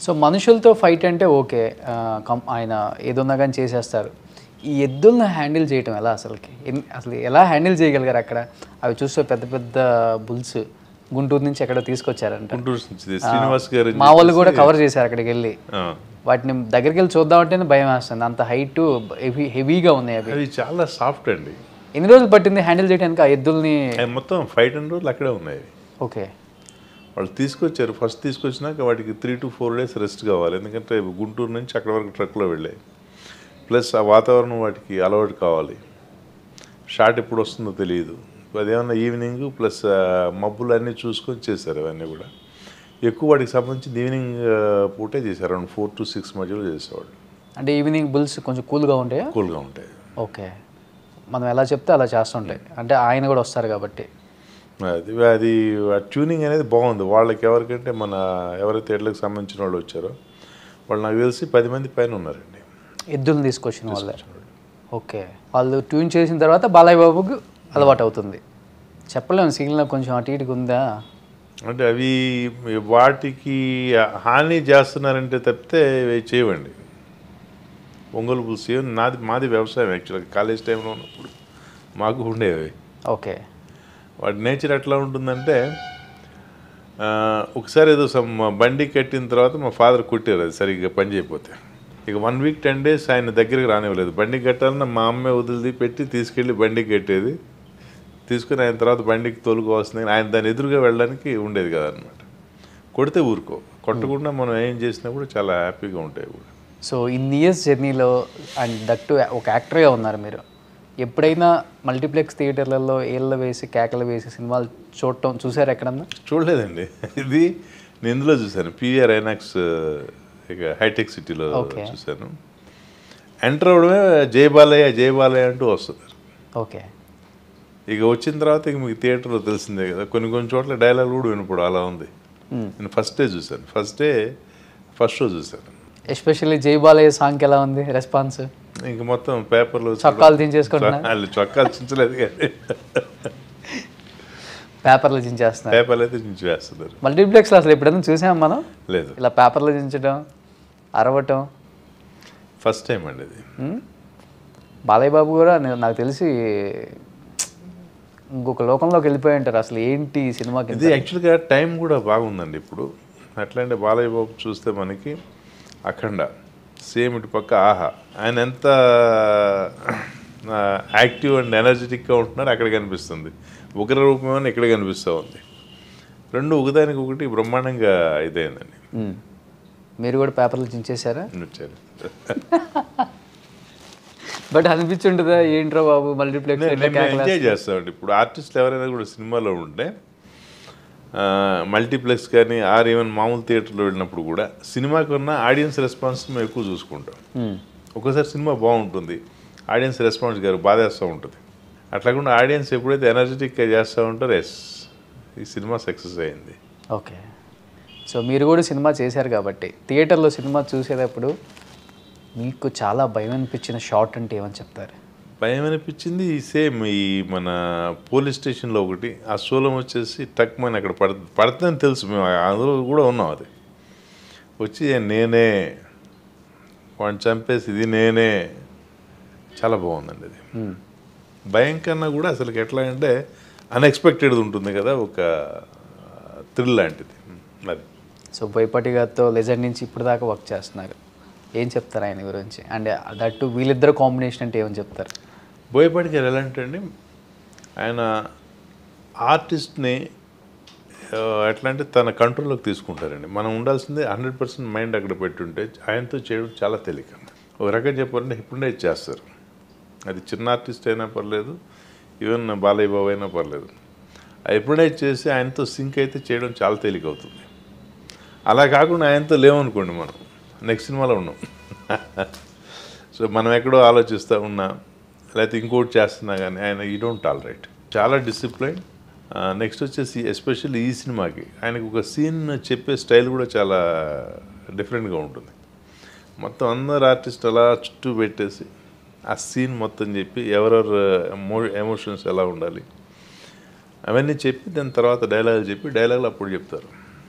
So మనుషులతో fight అంటే okay ఆ, కం- ఆయన ఏదున్నా కానీ చేసేస్తారు ఈ ఎద్దులను హ్యాండిల్ చేయటం ఎలా అసలుకి ఎన్- అసలు ఎలా హ్యాండిల్ చేయగలిగారు అక్కడ అవి చూస్తే పెద్ద పెద్ద బుల్స్ గుంటూరు నుంచి ఎక్కడ తీసుకొచ్చారంట గుంటూరు నుంచి శ్రీనివాస్ గారు మా వాళ్ళు కూడా కవర్ చేశారు అక్కడికి వెళ్ళి ఆ. వాటిని దగ్గరికి వెళ్ళి చూద్దామంటేనే భయం వేస్తుంది అంత హైట్ హెవీ హెవీగా ఉన్నాయి అవి అవి చాలా సాఫ్ట్ అండి ఎన్ని రోజులు పట్టింది హ్యాండిల్ చేయడానికి ఆ ఎద్దుల్ని అవి మొత్తం ఫైవ్ హండ్రెడ్ రోజులు అక్కడే ఉన్నాయి అవి. ఓకే వాళ్ళు తీసుకొచ్చారు ఫస్ట్ తీసుకొచ్చినాక వాటికి three to four days rest కావాలి ఎందుకంటే గుంటూరు నుంచి అక్కడ వరకు ట్రక్లో వెళ్ళాయి ప్లస్ ఆ వాతావరణం వాటికి అలవాటు కావాలి షార్ట్ ఎప్పుడు వస్తుందో తెలియదు అదేమన్నా ఈవినింగ్ ప్లస్ మబ్బులు అన్నీ చూసుకొని చేశారు అవన్నీ కూడా ఎక్కువ వాటికి సంబంధించి ఈవినింగ్ పూటే చేశారు అరౌండ్ ఫోర్ టు సిక్స్ మధ్యలో చేసేవాళ్ళు అంటే ఈవినింగ్ బుల్స్ కొంచెం కూల్గా ఉంటాయా కూల్గా ఉంటాయి ఓకే మనం ఎలా చెప్తే అలా చేస్తుంటాయి అంటే ఆయన కూడా వస్తారు కాబట్టి అది అది ఆ ట్యూనింగ్ అనేది బాగుంది వాళ్ళకి ఎవరికంటే మన ఎవరైతే ఎడ్లకు సంబంధించిన వాళ్ళు వచ్చారో వాళ్ళు నాకు తెలిసి పది మంది పైన ఉన్నారండి ఎద్దులను తీసుకొచ్చిన వాళ్ళే ఓకే వాళ్ళు ట్యూన్ చేసిన తర్వాత బాలయ్య బాబుకు అలవాటు అవుతుంది చెప్పలేము సిగ్నల్ కొంచెం అటు ఇటుగా ఉందా అంటే అవి వాటికి హాని చేస్తున్నారంటే తప్పితే ఇవి చేయవండి ఒంగోలు పులుసు ఏం నాది మాది వ్యవసాయం యాక్చువల్గా కాలేజ్ టైంలో ఉన్నప్పుడు మాకు ఉండేవి ఓకే వాటి నేచర్ ఎట్లా ఉంటుందంటే ఆ, ఒకసారి ఏదో సమ్ బండి కట్టిన తర్వాత మా ఫాదర్ కొట్టారు అది సరిగ్గా పని చేయకపోతే ఇక వన్ వీక్ టెన్ డేస్ ఆయన దగ్గరికి రానివ్వలేదు బండి కట్టాలన్న మా అమ్మే వదిలి పెట్టి తీసుకెళ్ళి బండి కట్టేది తీసుకుని ఆయన తర్వాత బండికి తోలుకోవాల్సింది ఆయన దాని ఎదురుగా వెళ్ళడానికి ఉండేది కదా అనమాట కొడితే ఊరుకో కొట్టకుండా మనం ఏం చేసినా కూడా చాలా హ్యాపీగా ఉంటాయి కూడా సో ఇన్ని ఇయర్స్ జర్నీలో అండ్ దట్టు ఒక యాక్టర్గా ఉన్నారు మీరు ఎప్పుడైనా మల్టీప్లెక్స్ థియేటర్లలో ఏళ్ళ వేసి కేకలు వేసి సినిమాలు చూడటం చూసారు ఎక్కడన్నా చూడలేదండి ఇది నేను ఇందులో చూశాను పివిఆర్ ఐనాక్స్ ఇక హైటెక్ సిటీలో Okay. చూశాను ఎంటర్ అవడమే జై బాలయ్య జై బాలయ్య అంటూ వస్తుంది ఓకే ఇక వచ్చిన తర్వాత ఇక మీకు థియేటర్లో తెలిసిందే కదా కొన్ని కొన్ని చోట్ల డైలాగ్ కూడా వినపడు అలా ఉంది నేను ఫస్ట్ డే చూశాను ఫస్ట్ డే ఫస్ట్ షో చూశాను ఎస్పెషల్లీ జై బాలయ్య సాంగ్కి ఎలా ఉంది రెస్పాన్స్ ఇంక మొత్తం పేపర్లో చొక్కాలు దించేసుకుంటున్నా వాళ్ళు చొక్కాలు చించలేదు కానీ పేపర్లు దించేస్తున్నారు పేపర్లు అయితే చించి వేస్తున్నారు మల్టీప్లెక్స్లో అసలు ఎప్పుడైనా చూసాం మనం లేదు ఇలా పేపర్లు దించడం అరవటం ఫస్ట్ టైం అండి ఇది ఉమ్. బాలయ్య బాబు కూడా నేను- నాకు తెలిసి ఇంకొక లోకంలోకి వెళ్ళిపోయి ఉంటారు అసలు ఏంటి ఈ సినిమాకి ఇది యాక్చువల్గా టైం కూడా బాగుందండి ఇప్పుడు ఎట్లా అంటే బాలయ్య బాబు చూస్తే మనకి అఖండ సేమ్ ఇటు పక్క ఆహా ఆయన ఎంత యాక్టివ్ అండ్ ఎనర్జెటిక్గా ఉంటున్నారో అక్కడ కనిపిస్తుంది ఉగ్ర రూపమని ఇక్కడ కనిపిస్తూ ఉంది రెండు ఒకదానికి ఒకటి బ్రహ్మాండంగా ఇదైందండి ఉమ్. మీరు కూడా పేపర్లు దించేశారా వచ్చారు బట్ అనిపించుంటుందా ఏంట్రా బాబు మల్టీప్లెక్స్ ఎంజాయ్ చేస్తామండి ఇప్పుడు ఆర్టిస్టులు ఎవరైనా కూడా సినిమాలో ఉంటే మల్టీప్లెక్స్ కానీ ఆర్ ఈవెన్ మామూలు థియేటర్లో వెళ్ళినప్పుడు కూడా సినిమాకి ఉన్న ఆడియన్స్ రెస్పాన్స్ మేము ఎక్కువ చూసుకుంటాం ఒక్కోసారి సినిమా బాగుంటుంది ఆడియన్స్ రెస్పాన్స్ గారు బాధేస్తూ ఉంటుంది అట్లాకుండా ఆడియన్స్ ఎప్పుడైతే ఎనర్జెటిక్గా చేస్తూ ఉంటారో ఎస్ ఈ సినిమా సక్సెస్ అయింది ఓకే సో మీరు కూడా సినిమా చేశారు కాబట్టి థియేటర్లో సినిమా చూసేటప్పుడు మీకు చాలా భయం అనిపించిన షార్ట్ అంటే ఏమని చెప్తారు భయం అనిపించింది సేమ్ ఈ మన పోలీస్ స్టేషన్లో ఒకటి ఆ సోలం వచ్చేసి టక్ మన అక్కడ పడ పడుతుందని తెలుసు మేము అందులో కూడా ఉన్నాం అది వచ్చి నేనే వాడిని చంపేసి ఇది నేనే చాలా బాగుందండి అది భయం కన్నా కూడా అసలు ఎట్లా అంటే అన్ఎక్స్పెక్టెడ్ ఉంటుంది కదా ఒక థ్రిల్ లాంటిది అది సో బోయపాటి గారితో లెజెండ్ నుంచి ఇప్పుడు దాకా వర్క్ చేస్తున్నారు ఏం చెప్తారు ఆయన గురించి అండ్ దట్టు వీళ్ళిద్దరు కాంబినేషన్ అంటే ఏమని చెప్తారు బోయపాటి గారు ఎలా అంటే అండి ఆయన ఆర్టిస్ట్ని ఆ, ఎట్లా అంటే తన కంట్రోల్లోకి తీసుకుంటారండి మనం ఉండాల్సిందే హండ్రెడ్ పర్సెంట్ మైండ్ అక్కడ పెట్టుంటే ఆయనతో చేయడం చాలా తేలిక ఒక రకంగా చెప్పాలంటే హిప్నటైజ్ చేస్తారు అది చిన్న ఆర్టిస్ట్ అయినా పర్లేదు ఈవెన్ బాలయ్య బాబు అయినా పర్లేదు ఆ హిప్నటైజ్ చేసి ఆయనతో సింక్ అయితే చేయడం చాలా తేలిక అవుతుంది అలా కాకుండా ఆయనతో లేవనుకోండి మనం నెక్స్ట్ సినిమాలో ఉన్నాం సో మనం ఎక్కడో ఆలోచిస్తూ ఉన్నా లేకపోతే ఇంకోటి చేస్తున్నా కానీ ఆయన ఈ డోంట్ టాలరేట్ చాలా డిసిప్లైన్ నెక్స్ట్ వచ్చేసి ఎస్పెషల్లీ ఈ సినిమాకి ఆయనకు ఒక సీన్ చెప్పే స్టైల్ కూడా చాలా డిఫరెంట్గా ఉంటుంది మొత్తం అందరు ఆర్టిస్ట్ అలా చుట్టూ పెట్టేసి ఆ సీన్ మొత్తం చెప్పి ఎవరెవరు ఎమో ఎమోషన్స్ ఎలా ఉండాలి అవన్నీ చెప్పి దాని తర్వాత డైలాగులు చెప్పి డైలాగులు అప్పుడు చెప్తారు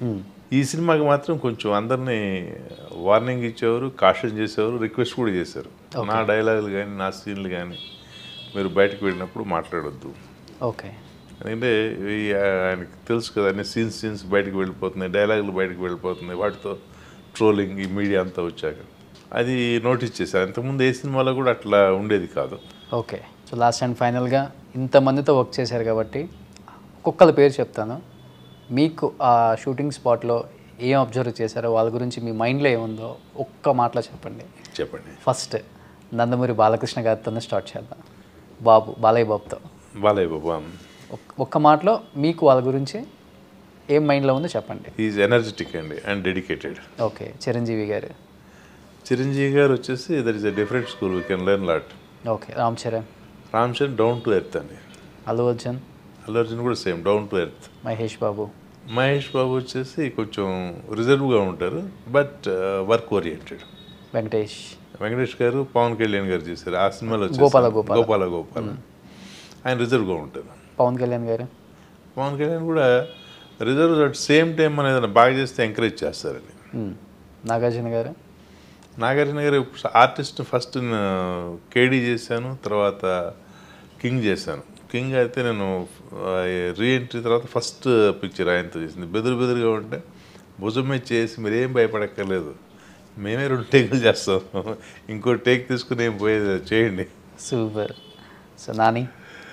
ఈ సినిమాకి మాత్రం కొంచెం అందరినీ వార్నింగ్ ఇచ్చేవారు కాషన్ చేసేవారు రిక్వెస్ట్ కూడా చేశారు నా డైలాగులు కానీ నా సీన్లు కానీ మీరు బయటకు వెళ్ళినప్పుడు మాట్లాడొద్దు ఓకే ఎందుకంటే ఈ ఆయనకి తెలుసు కదా అన్ని సీన్స్ సీన్స్ బయటకు వెళ్ళిపోతున్నాయి డైలాగులు బయటకు వెళ్ళిపోతున్నాయి వాటితో ట్రోలింగ్ ఈ మీడియా అంతా వచ్చాక అది నోటీస్ చేశారు అంతకుముందు ఏ సినిమాలో కూడా అట్లా ఉండేది కాదు ఓకే సో లాస్ట్ అండ్ ఫైనల్గా ఇంతమందితో వర్క్ చేశారు కాబట్టి ఒక్కొక్కల పేరు చెప్తాను మీకు ఆ షూటింగ్ స్పాట్లో ఏం అబ్జర్వ్ చేశారో వాళ్ళ గురించి మీ మైండ్లో ఏముందో ఒక్క మాటలో చెప్పండి చెప్పండి ఫస్ట్ నందమూరి బాలకృష్ణ గారితోనే స్టార్ట్ చేద్దాం బాబు బాలయ్య బాబుతో బాలయ్య బాబా ఒక్- ఒక్క మాటలో మీకు వాళ్ళ గురించి ఏం మైండ్లో ఉందో చెప్పండి ఈజ్ ఎనర్జెటిక్ అండి and dedicated okay Chiranjeevi garu Chiranjeevi garu వచ్చేసి there is a different school we can learn lot okay Ram Charan Ram Charan down to earth అండి అల్లు అర్జున్ అల్లు అర్జున్ కూడా same down to earth Mahesh Babu Mahesh Babu వచ్చేసి కొంచెం రిజర్వ్గా ఉంటారు but work oriented Venkatesh Venkatesh garu Pawan Kalyan గారు చేశారు ఆ సినిమాలో వచ్చేసి గోపాల గోపాల. గోపాల గోపాల ఆయన రిజర్వ్గా ఉంటారు పవన్ కళ్యాణ్ గారు పవన్ కళ్యాణ్ కూడా రిజర్వ్ అట్ సేమ్ టైం మనం ఏదైనా బాగా చేస్తే ఎంకరేజ్ చేస్తారండి మ్మ్. నాగార్జున గారు నాగార్జున గారు ఆర్టిస్ట్ ఫస్ట్ కేడీ చేశాను తర్వాత కింగ్ చేశాను కింగ్ అయితే నేను రీఎంట్రీ తర్వాత ఫస్ట్ పిక్చర్ ఆయనతో చేసింది బెదురు బెదురుగా ఉంటే భుజం మీద చేసి మీరేం భయపడక్కర్లేదు మేమే రెండు టేకులు చేస్తాం ఇంకో టేక్ తీసుకుని ఏం పోయేది చేయండి సూపర్ సో నాని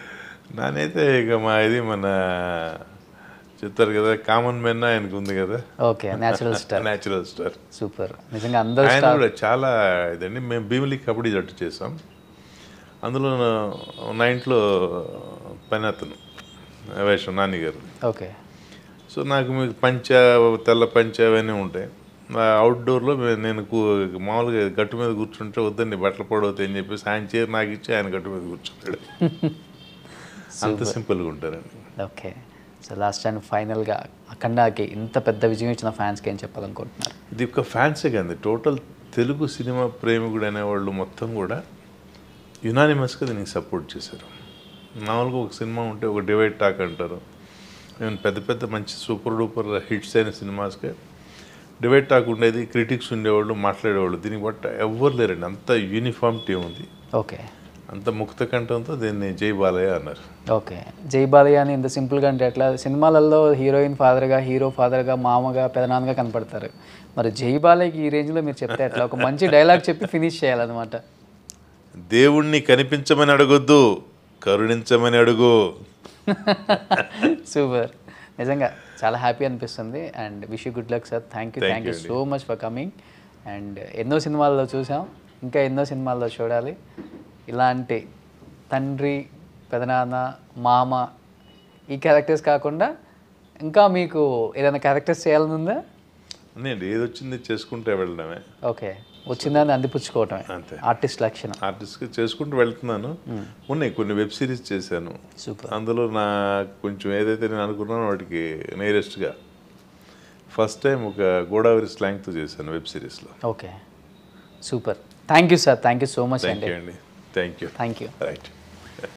నానైతే ఇక మా ఇది మన చెప్తారు కదా కామన్ మెన్ ఆయనకు ఉంది కదా okay natural star natural star super నిజంగా అందరూ ఆయన స్టార్ కూడా చాలా ఇదండి మేము భీమిలి కబడ్డీ జట్టు చేసాం అందులో నైన్ట్లో పని అతను వేషం నాని గారు ఓకే సో నాకు మీకు పంచ తెల్ల పంచ అవన్నీ ఉంటాయి అవుట్డోర్లో నేను కూ- మామూలుగా గట్టు మీద కూర్చుంటే వద్దండి బట్టలు పడవుతాయి అని చెప్పేసి ఆయన చీర నాకు ఇచ్చి ఆయన గట్టు మీద కూర్చుంటాడు అంత సింపుల్గా ఉంటారండి ఓకే సో లాస్ట్ అండ్ ఫైనల్గా అఖండాకి ఇంత పెద్ద విజయం ఇచ్చిన ఫ్యాన్స్కి ఏం చెప్పాలనుకుంటున్నారు ఇది ఒక ఫ్యాన్సే కాదు టోటల్ తెలుగు సినిమా ప్రేమికుడు అనేవాళ్ళు మొత్తం కూడా యునానిమస్గా దీనికి సపోర్ట్ చేశారు మామూలుగా ఒక సినిమా ఉంటే ఒక డివైడ్ టాక్ అంటారు ఈవెన్ పెద్ద పెద్ద మంచి సూపర్ డూపర్ హిట్స్ అయిన సినిమాస్కే డివైడ్ టాక్ ఉండేది క్రిటిక్స్ ఉండేవాళ్ళు మాట్లాడేవాళ్ళు దీనికి బట్ట ఎవ్వరు లేరండి అంత యూనిఫామిటీ ఉంది ఓకే అంత ముక్త కంఠంతో దీన్ని జై బాలయ్య అన్నారు ఓకే జై బాలయ్య అని ఇంత సింపుల్గా అంటే ఎట్లా సినిమాలలో హీరోయిన్ ఫాదర్గా హీరో ఫాదర్గా మామగా పెదనాన్నగా కనపడతారు మరి జై బాలయ్యకి ఈ రేంజ్లో మీరు చెప్తే ఎట్లా ఒక మంచి డైలాగ్ చెప్పి ఫినిష్ చేయాలన్నమాట దేవుణ్ణి కనిపించమని అడగొద్దు కరుణించమని అడుగు సూపర్ నిజంగా చాలా హ్యాపీ అనిపిస్తుంది and wish you good luck sir thank you Thank thank you you so much for coming and ఎన్నో సినిమాల్లో చూసాం ఇంకా ఎన్నో సినిమాల్లో చూడాలి ఇలాంటి తండ్రి పెదనాన్న మామ ఈ క్యారెక్టర్స్ కాకుండా ఇంకా మీకు ఏదైనా క్యారెక్టర్స్ చేయాలని ఉందా నేను ఏది వచ్చింది చేసుకుంటే వెళ్ళడమే ఓకే వచ్చిందని అందిపుచ్చుకోవటమే అంతే. ఆర్టిస్ట్ లక్షణం ఆర్టిస్ట్గా చేసుకుంటూ వెళ్తున్నాను ఉన్నాయి కొన్ని వెబ్ సిరీస్ చేశాను సూపర్ అందులో నా కొంచెం ఏదైతే నేను అనుకున్నానో వాటికి నియరెస్ట్గా ఫస్ట్ టైం ఒక గోదావరి స్లాంగ్తో చేశాను వెబ్ సిరీస్లో okay super thank you sir thank you so much thank అండి యూ అండి thank you thank you right